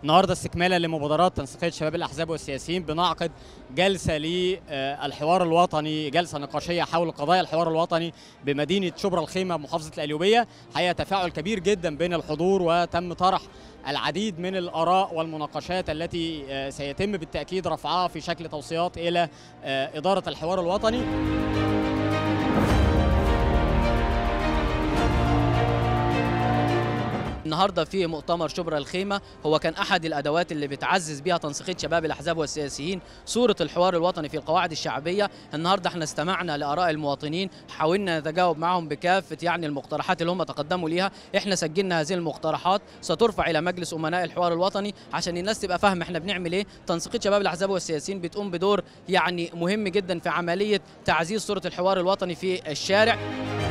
النهارده استكمالا لمبادرات تنسيقيه شباب الاحزاب والسياسيين بنعقد جلسه للحوار الوطني جلسه نقاشيه حول قضايا الحوار الوطني بمدينه شبرا الخيمه محافظه القليوبيه حقيقه تفاعل كبير جدا بين الحضور وتم طرح العديد من الاراء والمناقشات التي سيتم بالتاكيد رفعها في شكل توصيات الى اداره الحوار الوطني النهارده في مؤتمر شبرا الخيمه هو كان احد الادوات اللي بتعزز بيها تنسيقيه شباب الاحزاب والسياسيين صوره الحوار الوطني في القواعد الشعبيه النهارده احنا استمعنا لاراء المواطنين حاولنا نتجاوب معهم بكافه يعني المقترحات اللي هم تقدموا ليها احنا سجلنا هذه المقترحات سترفع الى مجلس امناء الحوار الوطني عشان الناس تبقى فاهمه احنا بنعمل ايه تنسيقيه شباب الاحزاب والسياسيين بتقوم بدور يعني مهم جدا في عمليه تعزيز صوره الحوار الوطني في الشارع